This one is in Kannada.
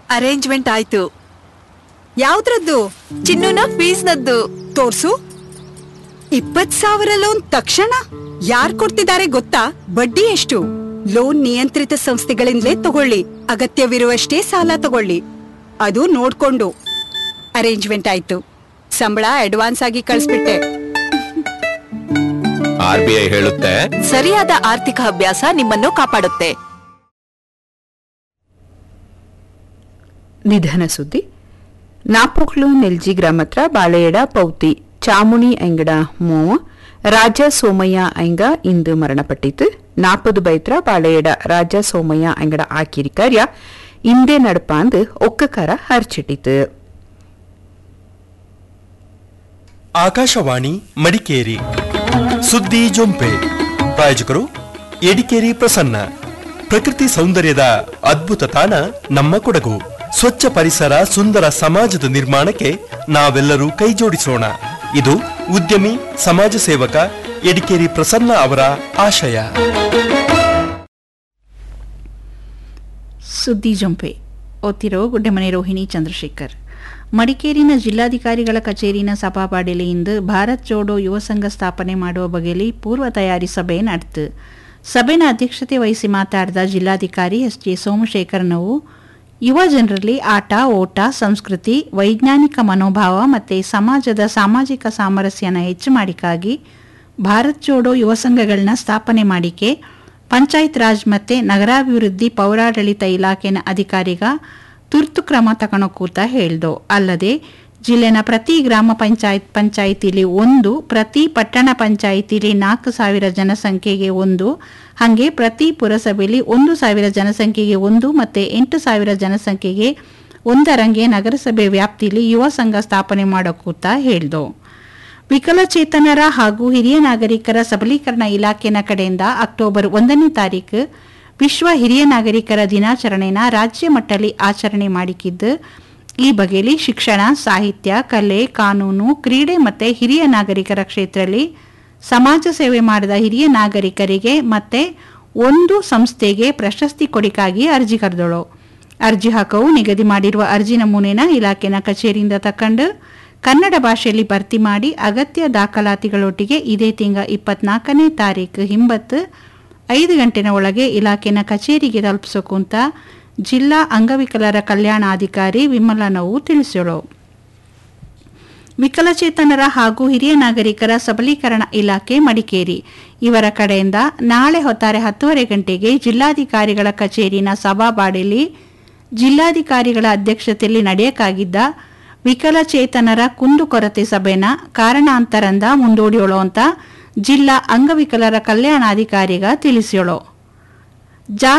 ಅರೇಂಜ್ಮೆಂಟ್ ಆಯ್ತು ಯಾವ್ದ್ರದ್ದು ಚಿನ್ನುನ ಫೀಸ್ನದ್ದು ತೋರ್ಸು ಇಪ್ಪತ್ ಸಾವಿರ ಲೋನ್ ತಕ್ಷಣ ಯಾರ್ ಕೊಡ್ತಿದ್ದಾರೆ ಗೊತ್ತಾ ಬಡ್ಡಿ ಎಷ್ಟು ಲೋನ್ ನಿಯಂತ್ರಿತ ಸಂಸ್ಥೆಗಳಿಂದಲೇ ತಗೊಳ್ಳಿ ಅಗತ್ಯವಿರುವಷ್ಟೇ ಸಾಲ ತಗೊಳ್ಳಿ ಅದು ನೋಡ್ಕೊಂಡು ಅರೇಂಜ್ಮೆಂಟ್ ಆಯ್ತು ಸಂಬಳ ಅಡ್ವಾನ್ಸ್ ಆಗಿ ಕಳಿಸ್ಬಿಟ್ಟೆ ಆರ್ ಬಿ ಐ ಹೇಳುತ್ತೆ ಸರಿಯಾದ ಆರ್ಥಿಕ ಅಭ್ಯಾಸ ನಿಮ್ಮನ್ನು ಕಾಪಾಡುತ್ತೆ ನಿಧನ ಸುದ್ದಿ ನಾಪೋಕ್ಲು ನೆಲ್ಜಿ ಗ್ರಾಮತ್ರ ಬಾಳೆಯಡ ಪೌತಿ ಚಾಮುಣಿ ಅಂಗಡ ಮೋವ ರಾಜ ಸೋಮಯ್ಯ ಅಂಗ ಇಂದು ಮರಣಪಟ್ಟಿತು ನಾಪದು ಬೈತ್ರ ಬಾಳೆಯಡ ರಾಜ ಸೋಮಯ್ಯ ಅಂಗಡ ಆಕಿರಿ ಕಾರ್ಯ ಇಂದೇ ನಡಪಾಂದು ಒಕ್ಕಕಾರ ಹರ್ಚಿಟ್ಟಿತು ಆಕಾಶವಾಣಿ ಮಡಿಕೇರಿ ಸುದ್ದಿ ಜೊಂಪೆ ಪ್ರಾಯೋಜಕರು ಎಡಿಕೇರಿ ಪ್ರಸನ್ನ ಪ್ರಕೃತಿ ಸೌಂದರ್ಯದ ಅದ್ಭುತ ತಾಣ ನಮ್ಮ ಕೊಡಗು ಸ್ವಚ್ಛ ಪರಿಸರ ಸುಂದರ ಸಮಾಜದ ನಿರ್ಮಾಣಕ್ಕೆ ನಾವೆಲ್ಲರೂ ಕೈಜೋಡಿಸೋಣ ಇದು ಉದ್ಯಮಿ ಸಮಾಜ ಸೇವಕ ಎಡಿಕೇರಿ ಪ್ರಸನ್ನ ಅವರ ಆಶಯ ಸುದ್ದಿ ಜೊಂಪೆ ಓದ್ತಿರೋ ಗುಡ್ಡೆಮನೆ ರೋಹಿಣಿ ಚಂದ್ರಶೇಖರ್ ಮಡಿಕೇರಿನ ಜಿಲ್ಲಾಧಿಕಾರಿಗಳ ಕಚೇರಿನ ಸಭಾಪಾಡಿಲಿ ಇಂದು ಭಾರತ್ ಜೋಡೋ ಯುವ ಸಂಘ ಸ್ಥಾಪನೆ ಮಾಡುವ ಬಗೆಯಲ್ಲಿ ಪೂರ್ವ ತಯಾರಿ ಸಭೆ ನಡೆತು ಸಭೆನ ಅಧ್ಯಕ್ಷತೆ ವಹಿಸಿ ಮಾತಾಡಿದ ಜಿಲ್ಲಾಧಿಕಾರಿ ಎಸ್ ಜೆ ಸೋಮಶೇಖರನವು ಯುವ ಜನರಲ್ಲಿ ಆಟ ಓಟ ಸಂಸ್ಕೃತಿ ವೈಜ್ಞಾನಿಕ ಮನೋಭಾವ ಮತ್ತು ಸಮಾಜದ ಸಾಮಾಜಿಕ ಸಾಮರಸ್ಯನ ಹೆಚ್ಚು ಮಾಡಿಕಾಗಿ ಭಾರತ್ ಜೋಡೋ ಯುವ ಸಂಘಗಳನ್ನ ಸ್ಥಾಪನೆ ಮಾಡಿಕೆ ಪಂಚಾಯತ್ ರಾಜ್ ಮತ್ತು ನಗರಾಭಿವೃದ್ಧಿ ಪೌರಾಡಳಿತ ಇಲಾಖೆನ ಅಧಿಕಾರಿಗ ತುರ್ತು ಕ್ರಮ ತಗೊಳಕೂತ ಹೇಳ್ದು ಅಲ್ಲದೆ ಜಿಲ್ಲೆನ ಪ್ರತಿ ಗ್ರಾಮ ಪಂಚಾಯತ್ ಪಂಚಾಯಿತಿಲಿ ಒಂದು ಪ್ರತಿ ಪಟ್ಟಣ ಪಂಚಾಯಿತಿಲಿ ನಾಲ್ಕು ಸಾವಿರ ಜನಸಂಖ್ಯೆಗೆ ಒಂದು ಹಾಗೆ ಪ್ರತಿ ಪುರಸಭೆಯಲ್ಲಿ ಒಂದು ಸಾವಿರ ಜನಸಂಖ್ಯೆಗೆ ಒಂದು ಮತ್ತು ಎಂಟು ಸಾವಿರ ಜನಸಂಖ್ಯೆಗೆ ಒಂದರಂಗೆ ನಗರಸಭೆ ವ್ಯಾಪ್ತಿಲಿ ಯುವ ಸಂಘ ಸ್ಥಾಪನೆ ಮಾಡೋಕೂತ ಹೇಳ್ದು ವಿಕಲಚೇತನರ ಹಾಗೂ ಹಿರಿಯ ನಾಗರಿಕರ ಸಬಲೀಕರಣ ಇಲಾಖೆನ ಕಡೆಯಿಂದ ಅಕ್ಟೋಬರ್ ಒಂದನೇ ತಾರೀಕು ವಿಶ್ವ ಹಿರಿಯ ನಾಗರಿಕರ ದಿನಾಚರಣೆನ ರಾಜ್ಯ ಮಟ್ಟದಲ್ಲಿ ಆಚರಣೆ ಮಾಡಿಕಿದ್ದು ಈ ಬಗೆಯಲ್ಲಿ ಶಿಕ್ಷಣ ಸಾಹಿತ್ಯ ಕಲೆ ಕಾನೂನು ಕ್ರೀಡೆ ಮತ್ತು ಹಿರಿಯ ನಾಗರಿಕರ ಕ್ಷೇತ್ರದಲ್ಲಿ ಸಮಾಜ ಸೇವೆ ಮಾಡಿದ ಹಿರಿಯ ನಾಗರಿಕರಿಗೆ ಮತ್ತೆ ಒಂದು ಸಂಸ್ಥೆಗೆ ಪ್ರಶಸ್ತಿ ಕೊಡಿಕಾಗಿ ಅರ್ಜಿ ಕರೆದಳು ಅರ್ಜಿ ಹಾಕವು ನಿಗದಿ ಮಾಡಿರುವ ಅರ್ಜಿ ನಮೂನೆನ ಇಲಾಖೆನ ಕಚೇರಿಯಿಂದ ತಕೊಂಡು ಕನ್ನಡ ಭಾಷೆಯಲ್ಲಿ ಭರ್ತಿ ಮಾಡಿ ಅಗತ್ಯ ದಾಖಲಾತಿಗಳೊಟ್ಟಿಗೆ ಇದೇ ತಿಂಗಳ ಇಪ್ಪತ್ನಾಲ್ಕನೇ ತಾರೀಕು ಹಿಂಬತ್ತು ಐದು ಗಂಟೆನ ಒಳಗೆ ಇಲಾಖೆನ ಕಚೇರಿಗೆ ತಲುಪಿಸೋಕು ಅಂತ ಜಿಲ್ಲಾ ಅಂಗವಿಕಲರ ಕಲ್ಯಾಣಾಧಿಕಾರಿ ವಿಮಲನವು ತಿಳಿಸಿಳು ವಿಕಲಚೇತನರ ಹಾಗೂ ಹಿರಿಯ ನಾಗರಿಕರ ಸಬಲೀಕರಣ ಇಲಾಖೆ ಮಡಿಕೇರಿ ಇವರ ಕಡೆಯಿಂದ ನಾಳೆ ಹೊತ್ತಾರೆ ಹತ್ತುವರೆ ಗಂಟೆಗೆ ಜಿಲ್ಲಾಧಿಕಾರಿಗಳ ಕಚೇರಿನ ಸಭಾಬಾಡಿಲಿ ಜಿಲ್ಲಾಧಿಕಾರಿಗಳ ಅಧ್ಯಕ್ಷತೆಯಲ್ಲಿ ನಡೆಯಕ್ಕಾಗಿದ್ದ ವಿಕಲಚೇತನರ ಕುಂದುಕೊರತೆ ಸಭೆನ ಕಾರಣಾಂತರಂದ ಮುಂದೂಡಿಯೋಳು ಅಂತ ಜಿಲ್ಲಾ ಅಂಗವಿಕಲರ ಕಲ್ಯಾಣಾಧಿಕಾರಿಗ ತಿಳಿಸ್ಯೋಳು